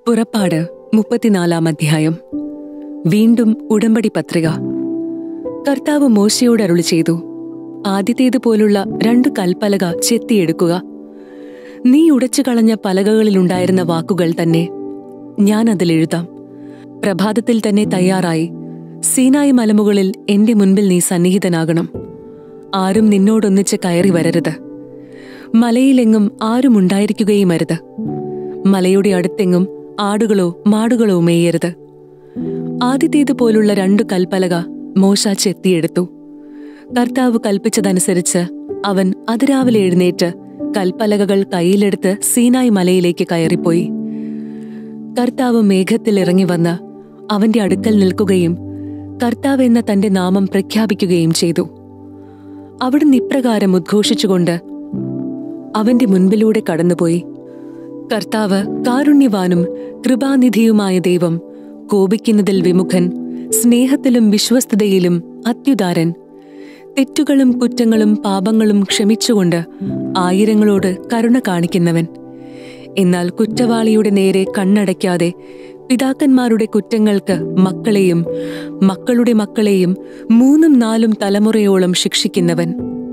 പുറപ്പാട് മുപ്പത്തിനാലാം അധ്യായം വീണ്ടും ഉടമ്പടി പത്രിക കർത്താവ് മോശയോട് അരുളി ചെയ്തു ആദ്യത്തേതുപോലുള്ള രണ്ടു കൽപ്പലക ചെത്തിയെടുക്കുക നീ ഉടച്ചു കളഞ്ഞ പലകകളിലുണ്ടായിരുന്ന വാക്കുകൾ തന്നെ ഞാൻ അതിലെഴുതാം പ്രഭാതത്തിൽ തന്നെ തയ്യാറായി സീനായി മലമുകളിൽ എന്റെ മുൻപിൽ നീ സന്നിഹിതനാകണം ആരും നിന്നോടൊന്നിച്ച് കയറി വരരുത് മലയിലെങ്ങും ആരും ഉണ്ടായിരിക്കുകയും അരുത് മലയുടെ അടുത്തെങ്ങും ആടുകളോ മാടുകളോ മേയരുത് ആദ്യത്തേതുപോലുള്ള രണ്ടു കൽപ്പലക മോശ ചെത്തിയെടുത്തു കർത്താവ് കൽപ്പിച്ചതനുസരിച്ച് അവൻ അതിരാവിലെ എഴുന്നേറ്റ് കൽപ്പലകകൾ കയ്യിലെടുത്ത് സീനായ് മലയിലേക്ക് കയറിപ്പോയി കർത്താവ് മേഘത്തിൽ ഇറങ്ങി വന്ന് അവന്റെ അടുക്കൽ നിൽക്കുകയും കർത്താവ് എന്ന തന്റെ നാമം പ്രഖ്യാപിക്കുകയും ചെയ്തു അവിടുന്ന് ഇപ്രകാരം ഉദ്ഘോഷിച്ചുകൊണ്ട് അവന്റെ മുൻപിലൂടെ കടന്നുപോയി കർത്താവ് കാരുണ്യവാനും കൃപാനിധിയുമായ ദൈവം കോപിക്കുന്നതിൽ വിമുഖൻ സ്നേഹത്തിലും വിശ്വസ്തതയിലും അത്യുദാരൻ തെറ്റുകളും കുറ്റങ്ങളും പാപങ്ങളും ക്ഷമിച്ചുകൊണ്ട് ആയിരങ്ങളോട് കരുണ കാണിക്കുന്നവൻ എന്നാൽ കുറ്റവാളിയുടെ നേരെ കണ്ണടയ്ക്കാതെ പിതാക്കന്മാരുടെ കുറ്റങ്ങൾക്ക് മക്കളെയും മക്കളുടെ മക്കളെയും മൂന്നും നാലും തലമുറയോളം ശിക്ഷിക്കുന്നവൻ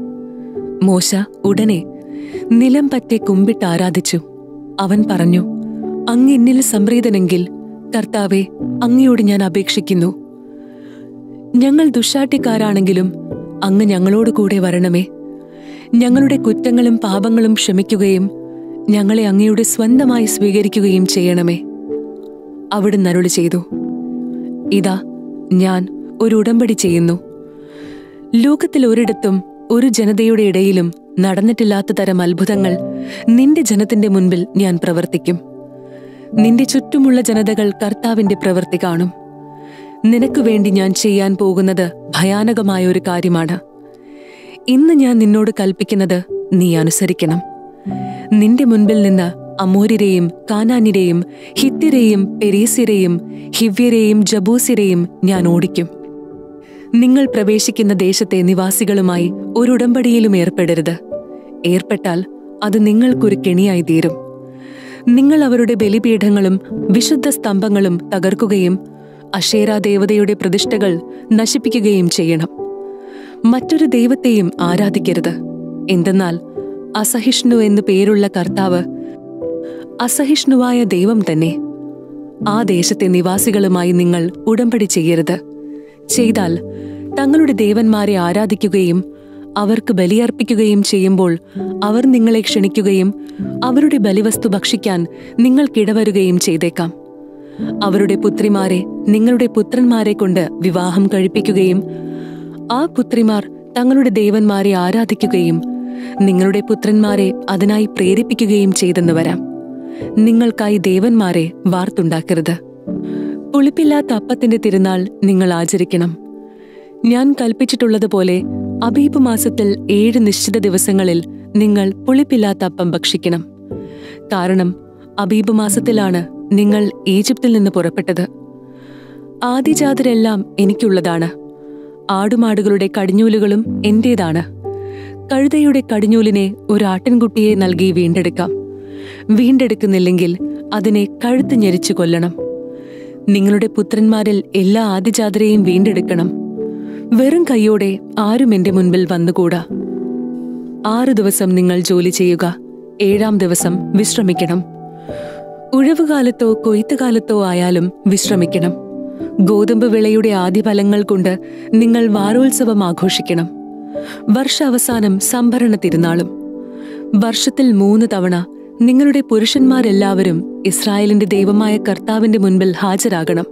മോശ ഉടനെ നിലം പറ്റെ കുമ്പിട്ട് ആരാധിച്ചു അവൻ പറഞ്ഞു അങ്ങ് എന്നിൽ സംപ്രീതനെങ്കിൽ കർത്താവെ അങ്ങയോട് ഞാൻ അപേക്ഷിക്കുന്നു ഞങ്ങൾ ദുഷാട്ടിക്കാരാണെങ്കിലും അങ്ങ് ഞങ്ങളോട് കൂടെ വരണമേ ഞങ്ങളുടെ കുറ്റങ്ങളും പാപങ്ങളും ക്ഷമിക്കുകയും ഞങ്ങളെ അങ്ങയുടെ സ്വന്തമായി സ്വീകരിക്കുകയും ചെയ്യണമേ അവിടുന്ന് അരുളി ചെയ്തു ഇതാ ഞാൻ ഒരു ഉടമ്പടി ചെയ്യുന്നു ലോകത്തിൽ ഒരിടത്തും ഒരു ജനതയുടെ ഇടയിലും നടന്നിട്ടില്ലാത്ത തരം അത്ഭുതങ്ങൾ നിന്റെ ജനത്തിന്റെ മുൻപിൽ ഞാൻ പ്രവർത്തിക്കും നിന്റെ ചുറ്റുമുള്ള ജനതകൾ കർത്താവിന്റെ പ്രവൃത്തി കാണും നിനക്ക് വേണ്ടി ഞാൻ ചെയ്യാൻ പോകുന്നത് ഭയാനകമായ ഒരു കാര്യമാണ് ഇന്ന് ഞാൻ നിന്നോട് കൽപ്പിക്കുന്നത് നീ അനുസരിക്കണം നിന്റെ മുൻപിൽ നിന്ന് അമോര്യരെയും കാനാന്യരെയും ഹിത്യരെയും പെരീസ്യരെയും ഹിവ്യരെയും ജബൂസിരെയും ഞാൻ ഓടിക്കും നിങ്ങൾ പ്രവേശിക്കുന്ന ദേശത്തെ നിവാസികളുമായി ഒരു ഉടമ്പടിയിലും ഏർപ്പെടരുത് ഏർപ്പെട്ടാൽ അത് നിങ്ങൾക്കൊരു കെണിയായി തീരും നിങ്ങൾ അവരുടെ ബലിപീഠങ്ങളും വിശുദ്ധ സ്തംഭങ്ങളും തകർക്കുകയും അഷേര ദേവതയുടെ പ്രതിഷ്ഠകൾ നശിപ്പിക്കുകയും ചെയ്യണം മറ്റൊരു ദൈവത്തെയും ആരാധിക്കരുത് എന്തെന്നാൽ അസഹിഷ്ണു എന്നു പേരുള്ള കർത്താവ് അസഹിഷ്ണുവായ ദൈവം തന്നെ ആ ദേശത്തെ നിവാസികളുമായി നിങ്ങൾ ഉടമ്പടി ചെയ്യരുത് ചെയ്താൽ തങ്ങളുടെ ദേവന്മാരെ ആരാധിക്കുകയും അവർക്ക് ബലിയർപ്പിക്കുകയും ചെയ്യുമ്പോൾ അവർ നിങ്ങളെ ക്ഷണിക്കുകയും അവരുടെ ബലിവസ്തു ഭക്ഷിക്കാൻ നിങ്ങൾക്കിടവരുകയും ചെയ്തേക്കാം അവരുടെ പുത്രിമാരെ നിങ്ങളുടെ പുത്രന്മാരെ കൊണ്ട് വിവാഹം കഴിപ്പിക്കുകയും ആ പുത്രിമാർ തങ്ങളുടെ ദേവന്മാരെ ആരാധിക്കുകയും നിങ്ങളുടെ പുത്രന്മാരെ അതിനായി പ്രേരിപ്പിക്കുകയും ചെയ്തെന്ന് വരാം നിങ്ങൾക്കായി ദേവന്മാരെ വാർത്തുണ്ടാക്കരുത് പുളിപ്പില്ലാത്ത അപ്പത്തിന്റെ തിരുനാൾ നിങ്ങൾ ആചരിക്കണം ഞാൻ കൽപ്പിച്ചിട്ടുള്ളതുപോലെ അബീബ് മാസത്തിൽ ഏഴ് നിശ്ചിത ദിവസങ്ങളിൽ നിങ്ങൾ പുളിപ്പില്ലാത്ത അപ്പം ഭക്ഷിക്കണം കാരണം അബീബ് മാസത്തിലാണ് നിങ്ങൾ ഈജിപ്തിൽ നിന്ന് പുറപ്പെട്ടത് ആദിജാതരെല്ലാം എനിക്കുള്ളതാണ് ആടുമാടുകളുടെ കടിഞ്ഞൂലുകളും എന്റേതാണ് കഴുതയുടെ കടിഞ്ഞൂലിനെ ഒരു ആട്ടിൻകുട്ടിയെ നൽകി വീണ്ടെടുക്കാം വീണ്ടെടുക്കുന്നില്ലെങ്കിൽ അതിനെ കഴുത്ത് ഞെരിച്ചു കൊല്ലണം നിങ്ങളുടെ പുത്രന്മാരിൽ എല്ലാ ആദിജാതരെയും വീണ്ടെടുക്കണം വെറും കൈയോടെ ആരും എന്റെ മുൻപിൽ വന്നുകൂടാ ആറു ദിവസം നിങ്ങൾ ജോലി ചെയ്യുക ഏഴാം ദിവസം വിശ്രമിക്കണം ഉഴവുകാലത്തോ കൊയ്ത്തുകാലത്തോ ആയാലും വിശ്രമിക്കണം ഗോതമ്പ് വിളയുടെ ആദ്യഫലങ്ങൾ കൊണ്ട് നിങ്ങൾ വാരോത്സവം ആഘോഷിക്കണം വർഷാവസാനം സംഭരണ തിരുനാളും വർഷത്തിൽ മൂന്ന് തവണ നിങ്ങളുടെ പുരുഷന്മാരെല്ലാവരും ഇസ്രായേലിന്റെ ദൈവമായ കർത്താവിന്റെ മുൻപിൽ ഹാജരാകണം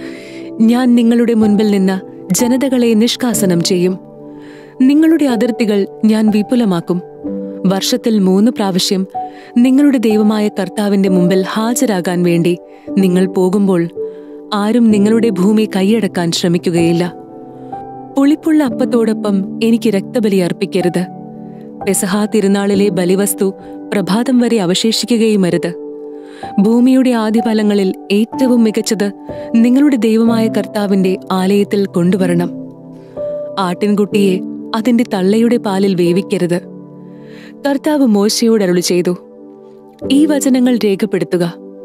ഞാൻ നിങ്ങളുടെ മുൻപിൽ നിന്ന് ജനതകളെ നിഷ്കാസനം ചെയ്യും നിങ്ങളുടെ അതിർത്തികൾ ഞാൻ വിപുലമാക്കും വർഷത്തിൽ മൂന്ന് പ്രാവശ്യം നിങ്ങളുടെ ദൈവമായ കർത്താവിന്റെ മുമ്പിൽ ഹാജരാകാൻ വേണ്ടി നിങ്ങൾ പോകുമ്പോൾ ആരും നിങ്ങളുടെ ഭൂമി കൈയടക്കാൻ ശ്രമിക്കുകയില്ല പുളിപ്പുള്ള അപ്പത്തോടൊപ്പം എനിക്ക് രക്തബലി അർപ്പിക്കരുത് പെസഹാ തിരുനാളിലെ ബലിവസ്തു പ്രഭാതം വരെ അവശേഷിക്കുകയുമരുത് ഭൂമിയുടെ ആദ്യഫലങ്ങളിൽ ഏറ്റവും മികച്ചത് നിങ്ങളുടെ ദൈവമായ കർത്താവിന്റെ ആലയത്തിൽ കൊണ്ടുവരണം ആട്ടിൻകുട്ടിയെ അതിന്റെ തള്ളയുടെ പാലിൽ വേവിക്കരുത് കർത്താവ് മോശയോട് അരുളി ചെയ്തു ഈ വചനങ്ങൾ രേഖപ്പെടുത്തുക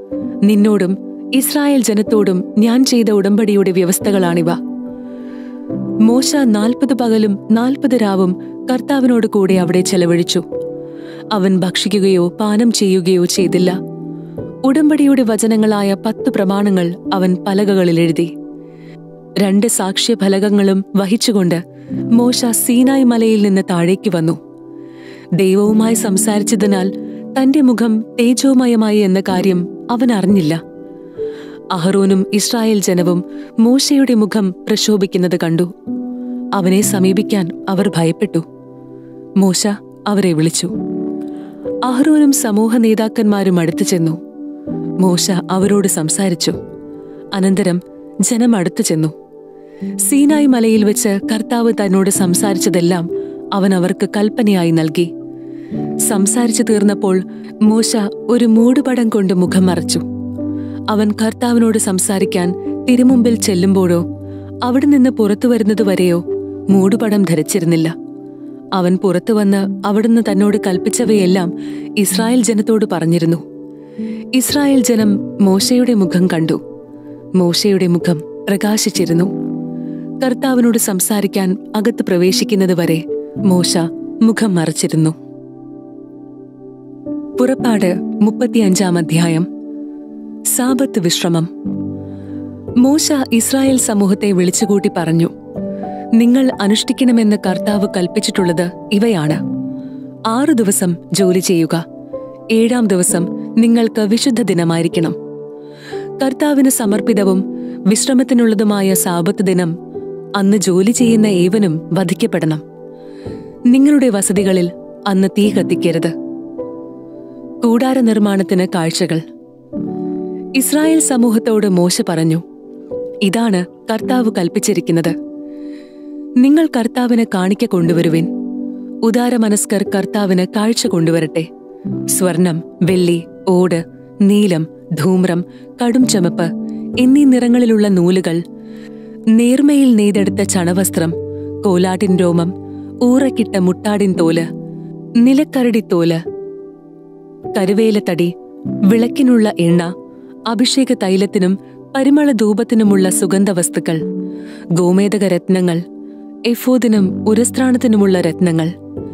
നിന്നോടും ഇസ്രായേൽ ജനത്തോടും ഞാൻ ചെയ്ത ഉടമ്പടിയുടെ വ്യവസ്ഥകളാണിവ മോശ നാൽപ്പത് പകലും നാൽപ്പത് രാവും കർത്താവിനോട് കൂടെ അവിടെ ചെലവഴിച്ചു അവൻ ഭക്ഷിക്കുകയോ പാനം ചെയ്യുകയോ ചെയ്തില്ല ഉടമ്പടിയുടെ വചനങ്ങളായ പത്ത് പ്രമാണങ്ങൾ അവൻ പലകകളിൽ എഴുതി രണ്ട് സാക്ഷ്യഫലകങ്ങളും വഹിച്ചുകൊണ്ട് മോശ സീനായ് മലയിൽ നിന്ന് താഴേക്ക് വന്നു ദൈവവുമായി സംസാരിച്ചതിനാൽ തന്റെ മുഖം തേജോമയമായി എന്ന കാര്യം അവൻ അറിഞ്ഞില്ല അഹറോനും ഇസ്രായേൽ ജനവും മോശയുടെ മുഖം പ്രശോഭിക്കുന്നത് കണ്ടു അവനെ സമീപിക്കാൻ അവർ ഭയപ്പെട്ടു മോശ അവരെ വിളിച്ചു അഹ്റോനും സമൂഹ നേതാക്കന്മാരും അടുത്തു ചെന്നു മോശ അവരോട് സംസാരിച്ചു അനന്തരം ജനം അടുത്തു ചെന്നു സീനായ് മലയിൽ വെച്ച് കർത്താവ് തന്നോട് സംസാരിച്ചതെല്ലാം അവൻ അവർക്ക് കൽപ്പനയായി നൽകി സംസാരിച്ചു തീർന്നപ്പോൾ മോശ ഒരു മൂടുപടം കൊണ്ട് മുഖം മറച്ചു അവൻ കർത്താവിനോട് സംസാരിക്കാൻ തിരുമുമ്പിൽ ചെല്ലുമ്പോഴോ അവിടെ നിന്ന് പുറത്തു വരുന്നതുവരെയോ മൂടുപടം ധരിച്ചിരുന്നില്ല അവൻ പുറത്തു വന്ന് അവിടുന്ന് തന്നോട് കൽപ്പിച്ചവയെല്ലാം ഇസ്രായേൽ ജനത്തോട് പറഞ്ഞിരുന്നു ഇസ്രായേൽ ജനം മോശയുടെ മുഖം കണ്ടു മോശയുടെ മുഖം പ്രകാശിച്ചിരുന്നു കർത്താവിനോട് സംസാരിക്കാൻ അകത്ത് പ്രവേശിക്കുന്നതുവരെ മോശ മുഖം മറച്ചിരുന്നു പുറപ്പാട് മുപ്പത്തിയഞ്ചാം അധ്യായം സാബത്ത് വിശ്രമം മോശ ഇസ്രായേൽ സമൂഹത്തെ വിളിച്ചുകൂട്ടി പറഞ്ഞു നിങ്ങൾ അനുഷ്ഠിക്കണമെന്ന് കർത്താവ് കൽപ്പിച്ചിട്ടുള്ളത് ഇവയാണ് ആറു ദിവസം ജോലി ചെയ്യുക ഏഴാം ദിവസം നിങ്ങൾക്ക് വിശുദ്ധ ദിനമായിരിക്കണം കർത്താവിന് സമർപ്പിതവും വിശ്രമത്തിനുള്ളതുമായ സാപത്ത് ദിനം അന്ന് ജോലി ചെയ്യുന്ന ഏവനും വധിക്കപ്പെടണം നിങ്ങളുടെ വസതികളിൽ അന്ന് തീ കത്തിക്കരുത് കൂടാര നിർമ്മാണത്തിന് കാഴ്ചകൾ ഇസ്രായേൽ സമൂഹത്തോട് മോശ പറഞ്ഞു ഇതാണ് കർത്താവ് കൽപ്പിച്ചിരിക്കുന്നത് നിങ്ങൾ കർത്താവിന് കാണിക്ക കൊണ്ടുവരുവിൻ ഉദാരമനസ്കർ കർത്താവിന് കാഴ്ച കൊണ്ടുവരട്ടെ സ്വർണം വെള്ളി ഓട് നീലം ധൂമ്രം കടും ചുമപ്പ് എന്നീ നിറങ്ങളിലുള്ള നൂലുകൾ നേർമയിൽ നെയ്തെടുത്ത ചണവസ്ത്രം കോലാട്ടിൻ രോമം ഊറക്കിട്ട മുട്ടാടിൻ തോല് നിലക്കരടിത്തോല് കരുവേലത്തടി വിളക്കിനുള്ള എണ്ണ അഭിഷേക തൈലത്തിനും പരിമള ധൂപത്തിനുമുള്ള സുഗന്ധവസ്തുക്കൾ ഗോമേതക രത്നങ്ങൾ എഫോദിനും ഉരസ്ത്രാണത്തിനുമുള്ള രത്നങ്ങൾ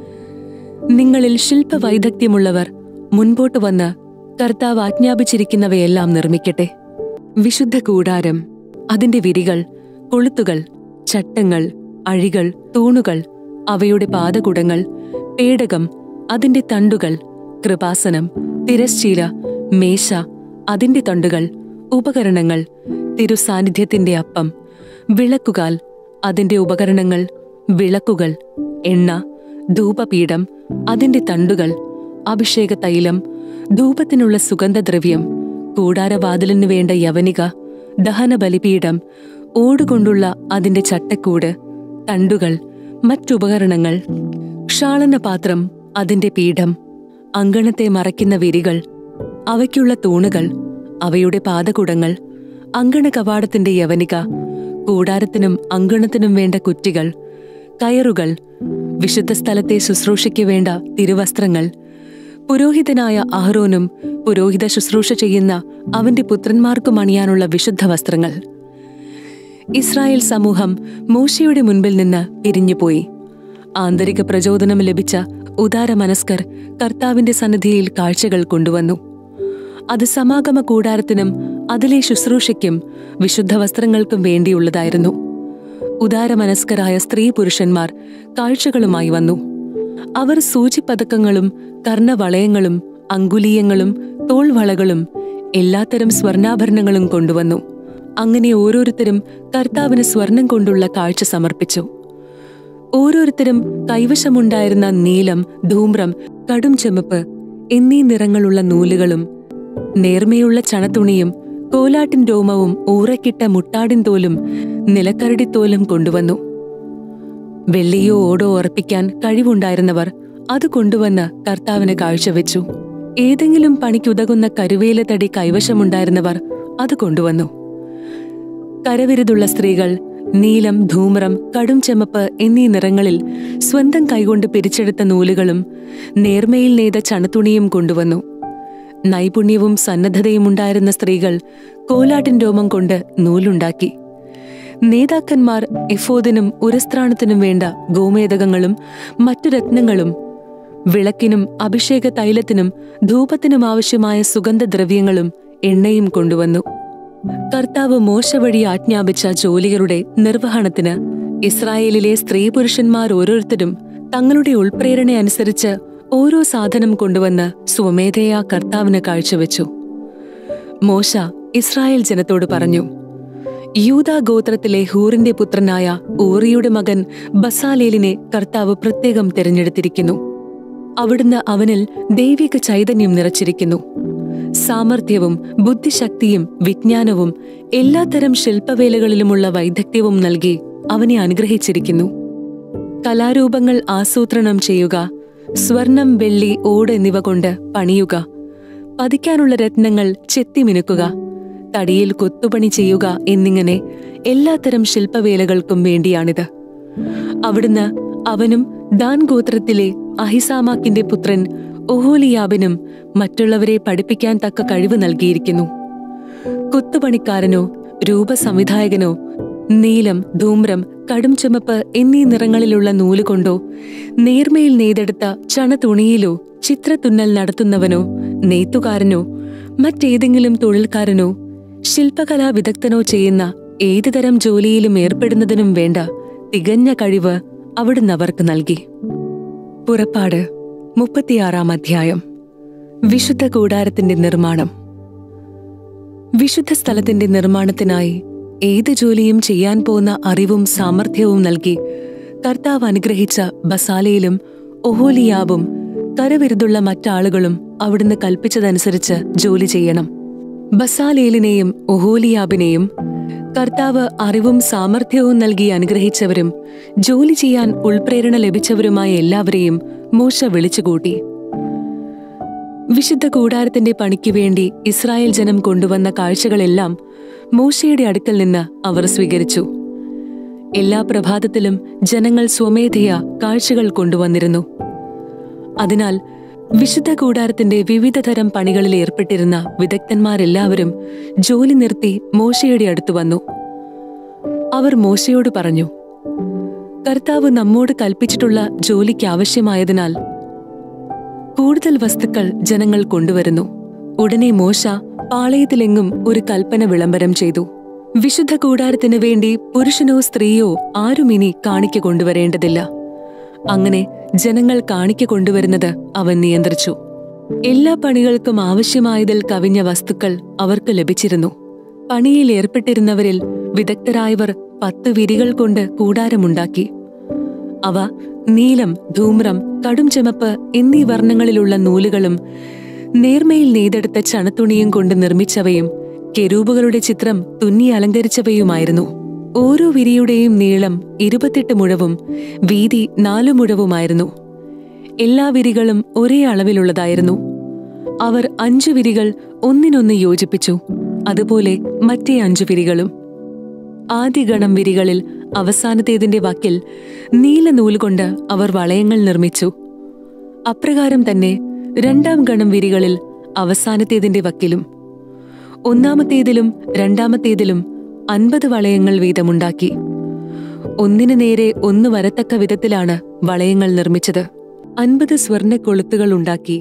നിങ്ങളിൽ ശില്പവൈദഗ്ധ്യമുള്ളവർ മുൻപോട്ട് വന്ന് കർത്താവ് ആജ്ഞാപിച്ചിരിക്കുന്നവയെല്ലാം നിർമ്മിക്കട്ടെ വിശുദ്ധ കൂടാരം അതിന്റെ വിരികൾ കൊളുത്തുകൾ ചട്ടങ്ങൾ അഴികൾ തൂണുകൾ അവയുടെ പാദകുടങ്ങൾ പേടകം അതിന്റെ തണ്ടുകൾ കൃപാസനം തിരശ്ചീല മേശ അതിന്റെ തണ്ടുകൾ ഉപകരണങ്ങൾ തിരുസാന്നിധ്യത്തിന്റെ അപ്പം വിളക്കുകാൽ അതിന്റെ ഉപകരണങ്ങൾ വിളക്കുകൾ എണ്ണ ധൂപപീഠം അതിന്റെ തണ്ടുകൾ അഭിഷേക തൈലം ധൂപത്തിനുള്ള സുഗന്ധദ്രവ്യം കൂടാരവാതിലിനു വേണ്ട യവനിക ദഹന ബലിപീഠം ഓടുകൊണ്ടുള്ള അതിന്റെ ചട്ടക്കൂട് തണ്ടുകൾ മറ്റുപകരണങ്ങൾ ക്ഷാളനപാത്രം അതിന്റെ പീഠം അങ്കണത്തെ മറയ്ക്കുന്ന വിരികൾ അവയ്ക്കുള്ള തൂണുകൾ അവയുടെ പാദകുടങ്ങൾ അങ്കണ കവാടത്തിന്റെ യവനിക കൂടാരത്തിനും അങ്കണത്തിനും വേണ്ട കുറ്റികൾ കയറുകൾ വിശുദ്ധ സ്ഥലത്തെ ശുശ്രൂഷയ്ക്ക് വേണ്ട തിരുവസ്ത്രങ്ങൾ പുരോഹിതനായ അഹ്റോനും പുരോഹിത ശുശ്രൂഷ ചെയ്യുന്ന അവന്റെ പുത്രന്മാർക്കും അണിയാനുള്ള വിശുദ്ധ വസ്ത്രങ്ങൾ ഇസ്രായേൽ സമൂഹം മോശയുടെ മുൻപിൽ നിന്ന് പിരിഞ്ഞുപോയി ആന്തരിക പ്രചോദനം ലഭിച്ച ഉദാരമനസ്കർ കർത്താവിന്റെ സന്നിധിയിൽ കാഴ്ചകൾ കൊണ്ടുവന്നു അത് സമാഗമ കൂടാരത്തിനും അതിലെ ശുശ്രൂഷയ്ക്കും വിശുദ്ധ വസ്ത്രങ്ങൾക്കും വേണ്ടിയുള്ളതായിരുന്നു ഉദാരമനസ്കരായ സ്ത്രീ പുരുഷന്മാർ കാഴ്ചകളുമായി വന്നു അവർ സൂചിപ്പതക്കങ്ങളും കർണവളയങ്ങളും അങ്കുലീയങ്ങളും തോൾവളകളും എല്ലാത്തരം സ്വർണ്ണാഭരണങ്ങളും കൊണ്ടുവന്നു അങ്ങനെ ഓരോരുത്തരും കർത്താവിന് സ്വർണം കൊണ്ടുള്ള കാഴ്ച സമർപ്പിച്ചു ഓരോരുത്തരും കൈവശമുണ്ടായിരുന്ന നീലം ധൂമ്രം കടും ചെമപ്പ് എന്നീ നിറങ്ങളുള്ള നൂലുകളും നേർമയുള്ള ചണത്തുണിയും കോലാട്ടിൻ രോമവും ഊറക്കിട്ട മുട്ടാടിൻ തോലും നിലക്കരടിത്തോലും കൊണ്ടുവന്നു വെള്ളിയോ ഓടോ ഉറപ്പിക്കാൻ കഴിവുണ്ടായിരുന്നവർ അത് കൊണ്ടുവന്ന് കർത്താവിന് കാഴ്ചവെച്ചു ഏതെങ്കിലും പണിക്കുതകുന്ന കരുവേലത്തടി കൈവശമുണ്ടായിരുന്നവർ അത് കൊണ്ടുവന്നു കരവിരുതുള്ള സ്ത്രീകൾ നീലം ധൂമ്രം കടും ചെമപ്പ് എന്നീ നിറങ്ങളിൽ സ്വന്തം കൈകൊണ്ട് പിരിച്ചെടുത്ത നൂലുകളും നേർമയിൽ നെയ്ത ചണത്തുണിയും കൊണ്ടുവന്നു നൈപുണ്യവും സന്നദ്ധതയും ഉണ്ടായിരുന്ന സ്ത്രീകൾ കോലാട്ടിൻ രോമം കൊണ്ട് നൂലുണ്ടാക്കി നേതാക്കന്മാർ എഫോദിനും ഉരസ്ത്രാണത്തിനും വേണ്ട ഗോമേതകങ്ങളും മറ്റു രത്നങ്ങളും വിളക്കിനും അഭിഷേക തൈലത്തിനും ധൂപത്തിനും ആവശ്യമായ സുഗന്ധദ്രവ്യങ്ങളും എണ്ണയും കൊണ്ടുവന്നു കർത്താവ് മോശ വഴി ആജ്ഞാപിച്ച ജോലികളുടെ നിർവഹണത്തിന് ഇസ്രായേലിലെ സ്ത്രീ പുരുഷന്മാർ ഓരോരുത്തരും തങ്ങളുടെ ഉൾപ്രേരണ അനുസരിച്ച് ഓരോ സാധനം കൊണ്ടുവന്ന് സ്വമേധയാ കർത്താവിന് കാഴ്ചവെച്ചു മോശ ഇസ്രായേൽ ജനത്തോട് പറഞ്ഞു യൂദാ ഗോത്രത്തിലെ ഹൂറിന്റെ പുത്രനായ ഊറിയുടെ മകൻ ബസാലേലിനെ കർത്താവ് പ്രത്യേകം തിരഞ്ഞെടുത്തിരിക്കുന്നു അവിടുന്ന് അവനിൽ ദൈവിക ചൈതന്യം നിറച്ചിരിക്കുന്നു സാമർഥ്യവും ബുദ്ധിശക്തിയും വിജ്ഞാനവും എല്ലാത്തരം ശില്പവേലകളിലുമുള്ള വൈദഗ്ധ്യവും നൽകി അവനെ അനുഗ്രഹിച്ചിരിക്കുന്നു കലാരൂപങ്ങൾ ആസൂത്രണം ചെയ്യുക സ്വർണം വെള്ളി ഓട് എന്നിവ കൊണ്ട് പണിയുക പതിക്കാനുള്ള രത്നങ്ങൾ ചെത്തിമിനുക്കുക തടിയിൽ കൊത്തുപണി ചെയ്യുക എന്നിങ്ങനെ എല്ലാത്തരം ശില്പവേലകൾക്കും വേണ്ടിയാണിത് അവിടുന്ന് അവനും ദാൻ ഗോത്രത്തിലെ അഹിസാമാക്കിന്റെ പുത്രൻ ഒഹോലിയാബിനും മറ്റുള്ളവരെ പഠിപ്പിക്കാൻ തക്ക കഴിവ് നൽകിയിരിക്കുന്നു കൊത്തുപണിക്കാരനോ രൂപസംവിധായകനോ നീലം ധൂമ്രം കടും ചുമപ്പ് എന്നീ നിറങ്ങളിലുള്ള നൂല് കൊണ്ടോ നേർമയിൽ നെയ്തെടുത്ത ചണതുണിയിലോ ചിത്രത്തുന്നൽ നടത്തുന്നവനോ നെയ്ത്തുകാരനോ മറ്റേതെങ്കിലും തൊഴിൽക്കാരനോ ശില്പകലാ വിദഗ്ധനോ ചെയ്യുന്ന ഏതുതരം ജോലിയിലും ഏർപ്പെടുന്നതിനും വേണ്ട തികഞ്ഞ കഴിവ് അവിടുന്ന് അവർക്ക് നൽകി പുറപ്പാട് മുപ്പത്തിയാറാം അധ്യായം വിശുദ്ധ കൂടാരത്തിന്റെ നിർമ്മാണം വിശുദ്ധ സ്ഥലത്തിന്റെ നിർമ്മാണത്തിനായി ഏത് ജോലിയും ചെയ്യാൻ പോന്ന അറിവും സാമർഥ്യവും നൽകി കർത്താവ് അനുഗ്രഹിച്ച ബസാലയിലും ഒഹോലിയാബും കരവിരുതുള്ള മറ്റാളുകളും അവിടുന്ന് കൽപ്പിച്ചതനുസരിച്ച് ജോലി ചെയ്യണം ബസാലേലിനെയും ഒഹോലിയാബിനെയും കർത്താവ് അറിവും സാമർഥ്യവും നൽകി അനുഗ്രഹിച്ചവരും ജോലി ചെയ്യാൻ ഉൾപ്രേരണ ലഭിച്ചവരുമായ എല്ലാവരെയും മോശ വിളിച്ചുകൂട്ടി വിശുദ്ധ കൂടാരത്തിന്റെ പണിക്ക് വേണ്ടി ഇസ്രായേൽ ജനം കൊണ്ടുവന്ന കാഴ്ചകളെല്ലാം മോശയുടെ അടുക്കൽ നിന്ന് അവർ സ്വീകരിച്ചു എല്ലാ പ്രഭാതത്തിലും ജനങ്ങൾ സ്വമേധയാ കാഴ്ചകൾ കൊണ്ടുവന്നിരുന്നു അതിനാൽ വിശുദ്ധ കൂടാരത്തിന്റെ വിവിധ തരം പണികളിൽ ഏർപ്പെട്ടിരുന്ന വിദഗ്ധന്മാരെല്ലാവരും ജോലി നിർത്തി മോശയുടെ അടുത്ത് വന്നു അവർ മോശയോട് പറഞ്ഞു കർത്താവ് നമ്മോട് കൽപ്പിച്ചിട്ടുള്ള ജോലിക്ക് ആവശ്യമായതിനാൽ കൂടുതൽ വസ്തുക്കൾ ജനങ്ങൾ കൊണ്ടുവരുന്നു ഉടനെ മോശ പാളയത്തിലെങ്ങും ഒരു കൽപ്പന വിളംബരം ചെയ്തു വിശുദ്ധ കൂടാരത്തിന് വേണ്ടി പുരുഷനോ സ്ത്രീയോ ആരും ഇനി കാണിക്ക കൊണ്ടുവരേണ്ടതില്ല അങ്ങനെ ജനങ്ങൾ കാണിക്ക കൊണ്ടുവരുന്നത് അവൻ നിയന്ത്രിച്ചു എല്ലാ പണികൾക്കും ആവശ്യമായതിൽ കവിഞ്ഞ വസ്തുക്കൾ അവർക്ക് ലഭിച്ചിരുന്നു പണിയിൽ ഏർപ്പെട്ടിരുന്നവരിൽ വിദഗ്ധരായവർ പത്ത് വിരികൾ കൊണ്ട് കൂടാരമുണ്ടാക്കി അവ നീലം ധൂമ്രം കടും ചുമപ്പ് എന്നീ വർണ്ണങ്ങളിലുള്ള നൂലുകളും നേർമയിൽ നെയ്തെടുത്ത ചണത്തുണിയും കൊണ്ട് നിർമ്മിച്ചവയും കെരൂബുകളുടെ ചിത്രം തുന്നി അലങ്കരിച്ചവയുമായിരുന്നു ഓരോ വിരിയുടെയും നീളം ഇരുപത്തെട്ട് മുഴവും വീതി നാലു മുഴവുമായിരുന്നു എല്ലാ വിരികളും ഒരേ അളവിലുള്ളതായിരുന്നു അവർ അഞ്ചു വിരികൾ ഒന്നിനൊന്ന് യോജിപ്പിച്ചു അതുപോലെ മറ്റേ അഞ്ചു വിരികളും ആദ്യ ഗണം വിരികളിൽ അവസാനത്തേതിന്റെ വക്കിൽ നീല നൂലുകൊണ്ട് അവർ വളയങ്ങൾ നിർമ്മിച്ചു അപ്രകാരം തന്നെ രണ്ടാം ഗണം വിരികളിൽ അവസാനത്തേതിന്റെ വക്കിലും ഒന്നാമത്തേതിലും രണ്ടാമത്തേതിലും അൻപത് വളയങ്ങൾ വീതമുണ്ടാക്കി ഒന്നിനു നേരെ ഒന്ന് വരത്തക്ക വിധത്തിലാണ് വളയങ്ങൾ നിർമ്മിച്ചത് അൻപത് സ്വർണ്ണ കൊളുത്തുകൾ ഉണ്ടാക്കി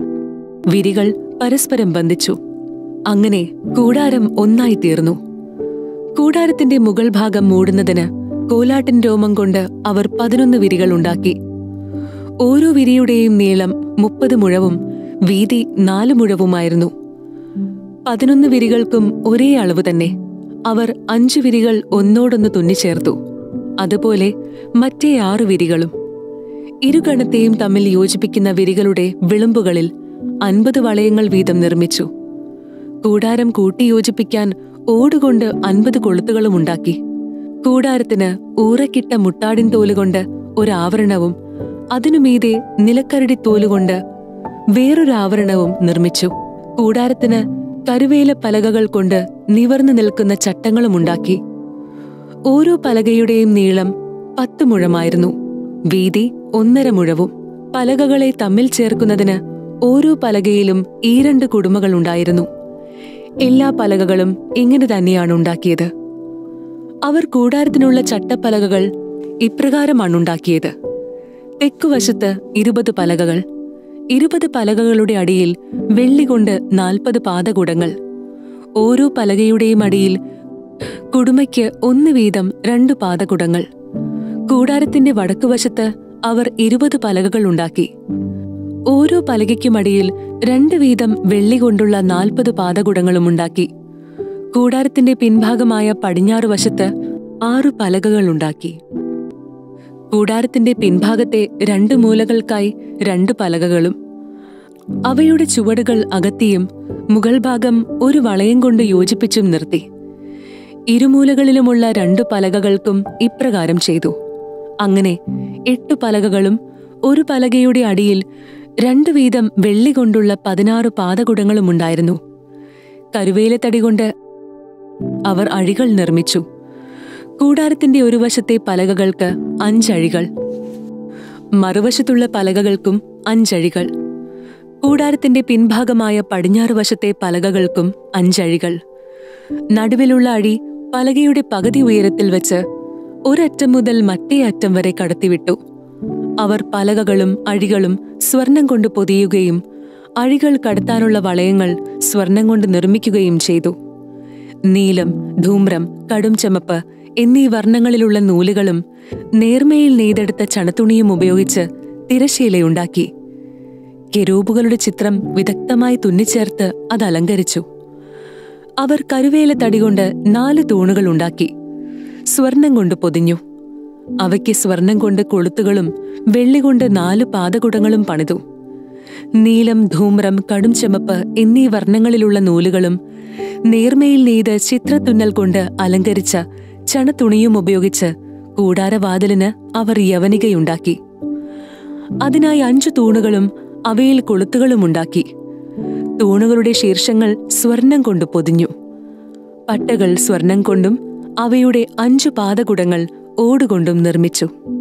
വിരികൾ പരസ്പരം ബന്ധിച്ചു അങ്ങനെ കൂടാരം ഒന്നായി തീർന്നു കൂടാരത്തിന്റെ മുകൾ ഭാഗം മൂടുന്നതിന് കോലാട്ടിൻ രോമം കൊണ്ട് അവർ പതിനൊന്ന് വിരികൾ ഉണ്ടാക്കി ഓരോ വിരിയുടെയും നീളം മുപ്പത് മുഴവും വീതി നാല് മുഴവുമായിരുന്നു പതിനൊന്ന് വിരികൾക്കും ഒരേ അളവ് തന്നെ അവർ അഞ്ചു വിരികൾ ഒന്നോടൊന്ന് തുന്നിച്ചേർത്തു അതുപോലെ മറ്റേ ആറു വിരികളും ഇരുകണത്തെയും തമ്മിൽ യോജിപ്പിക്കുന്ന വിരികളുടെ വിളുമ്പുകളിൽ അൻപത് വളയങ്ങൾ വീതം നിർമ്മിച്ചു കൂടാരം കൂട്ടിയോജിപ്പിക്കാൻ ഓടുകൊണ്ട് അൻപത് കൊളുത്തുകളും ഉണ്ടാക്കി കൂടാരത്തിന് ഊറക്കിട്ട മുട്ടാടിൻ തോലുകൊണ്ട് ഒരാവരണവും അതിനുമീതെ നിലക്കരടി തോലുകൊണ്ട് വേറൊരു ആവരണവും നിർമ്മിച്ചു കൂടാരത്തിന് കരുവേല പലകകൾ കൊണ്ട് നിവർന്നു നിൽക്കുന്ന ചട്ടങ്ങളും ഉണ്ടാക്കി ഓരോ പലകയുടെയും നീളം പത്ത് മുഴമായിരുന്നു വീതി ഒന്നര മുഴവും പലകകളെ തമ്മിൽ ചേർക്കുന്നതിന് ഓരോ പലകയിലും ഈ രണ്ട് കുടുമകൾ ഉണ്ടായിരുന്നു എല്ലാ പലകകളും ഇങ്ങനെ തന്നെയാണ് ഉണ്ടാക്കിയത് അവർ കൂടാരത്തിനുള്ള ചട്ടപ്പലകകൾ ഇപ്രകാരമാണ് ഉണ്ടാക്കിയത് തെക്കുവശത്ത് ഇരുപത് പലകകൾ ഇരുപത് പലകകളുടെ അടിയിൽ വെള്ളി കൊണ്ട് നാൽപ്പത് പാദകുടങ്ങൾ ഓരോ പലകയുടെയും അടിയിൽ കുടുമയ്ക്ക് ഒന്ന് വീതം രണ്ടു പാദകുടങ്ങൾ കൂടാരത്തിന്റെ വടക്കുവശത്ത് അവർ ഇരുപത് പലകകൾ ഉണ്ടാക്കി ഓരോ പലകയ്ക്കുമടിയിൽ രണ്ട് വീതം വെള്ളി കൊണ്ടുള്ള നാൽപ്പത് പാദകുടങ്ങളും ഉണ്ടാക്കി കൂടാരത്തിന്റെ പിൻഭാഗമായ പടിഞ്ഞാറ് വശത്ത് ആറു പലകകൾ ഉണ്ടാക്കി കൂടാരത്തിന്റെ പിൻഭാഗത്തെ രണ്ട് മൂലകൾക്കായി രണ്ട് പലകകളും അവയുടെ ചുവടുകൾ അകത്തിയും മുകൾ ഭാഗം ഒരു വളയം കൊണ്ട് യോജിപ്പിച്ചും നിർത്തി ഇരുമൂലകളിലുമുള്ള രണ്ടു പലകകൾക്കും ഇപ്രകാരം ചെയ്തു അങ്ങനെ എട്ടു പലകകളും ഒരു പലകയുടെ അടിയിൽ രണ്ടു വീതം വെള്ളി കൊണ്ടുള്ള പതിനാറ് പാദകുടങ്ങളും ഉണ്ടായിരുന്നു കരുവേലത്തടി കൊണ്ട് അവർ അഴികൾ നിർമ്മിച്ചു കൂടാരത്തിന്റെ ഒരു വശത്തെ പലകകൾക്ക് അഞ്ചഴികൾ മറുവശത്തുള്ള പലകകൾക്കും അഞ്ചഴികൾ കൂടാരത്തിന്റെ പിൻഭാഗമായ പടിഞ്ഞാറ് വശത്തെ പലകകൾക്കും അഞ്ചഴികൾ നടുവിലുള്ള അഴി പലകയുടെ പകുതി ഉയരത്തിൽ വെച്ച് ഒരറ്റം മുതൽ മറ്റേ അറ്റം വരെ കടത്തിവിട്ടു അവർ പലകകളും അഴികളും സ്വർണം കൊണ്ട് പൊതിയുകയും അഴികൾ കടത്താനുള്ള വളയങ്ങൾ സ്വർണം കൊണ്ട് നിർമ്മിക്കുകയും ചെയ്തു നീലം ധൂമ്രം കടും ചമപ്പ് എന്നീ വർണ്ണങ്ങളിലുള്ള നൂലുകളും നേർമയിൽ നെയ്തെടുത്ത ചണത്തുണിയും ഉപയോഗിച്ച് തിരശീലയുണ്ടാക്കി കെരൂബുകളുടെ ചിത്രം വിദഗ്ധമായി തുന്നിച്ചേർത്ത് അത് അലങ്കരിച്ചു അവർ കരുവേല തടികൊണ്ട് നാല് തൂണുകൾ ഉണ്ടാക്കി സ്വർണം കൊണ്ട് പൊതിഞ്ഞു അവയ്ക്ക് സ്വർണം കൊണ്ട് കൊളുത്തുകളും വെള്ളി കൊണ്ട് നാല് പാദകുടങ്ങളും പണിതു നീലം ധൂമ്രം കടും ചമപ്പ് എന്നീ വർണ്ണങ്ങളിലുള്ള നൂലുകളും നേർമയിൽ നെയ്ത് ചിത്രത്തുന്നൽ കൊണ്ട് അലങ്കരിച്ച ചണത്തുണിയും ഉപയോഗിച്ച് കൂടാരവാതിലിന് അവർ യവനികയുണ്ടാക്കി അതിനായി അഞ്ചു തൂണുകളും അവയിൽ കൊളുത്തുകളും ഉണ്ടാക്കി തൂണുകളുടെ ശീർഷങ്ങൾ സ്വർണം കൊണ്ട് പൊതിഞ്ഞു പട്ടകൾ സ്വർണം കൊണ്ടും അവയുടെ അഞ്ചു പാദകുടങ്ങൾ ഓടുകൊണ്ടും നിർമ്മിച്ചു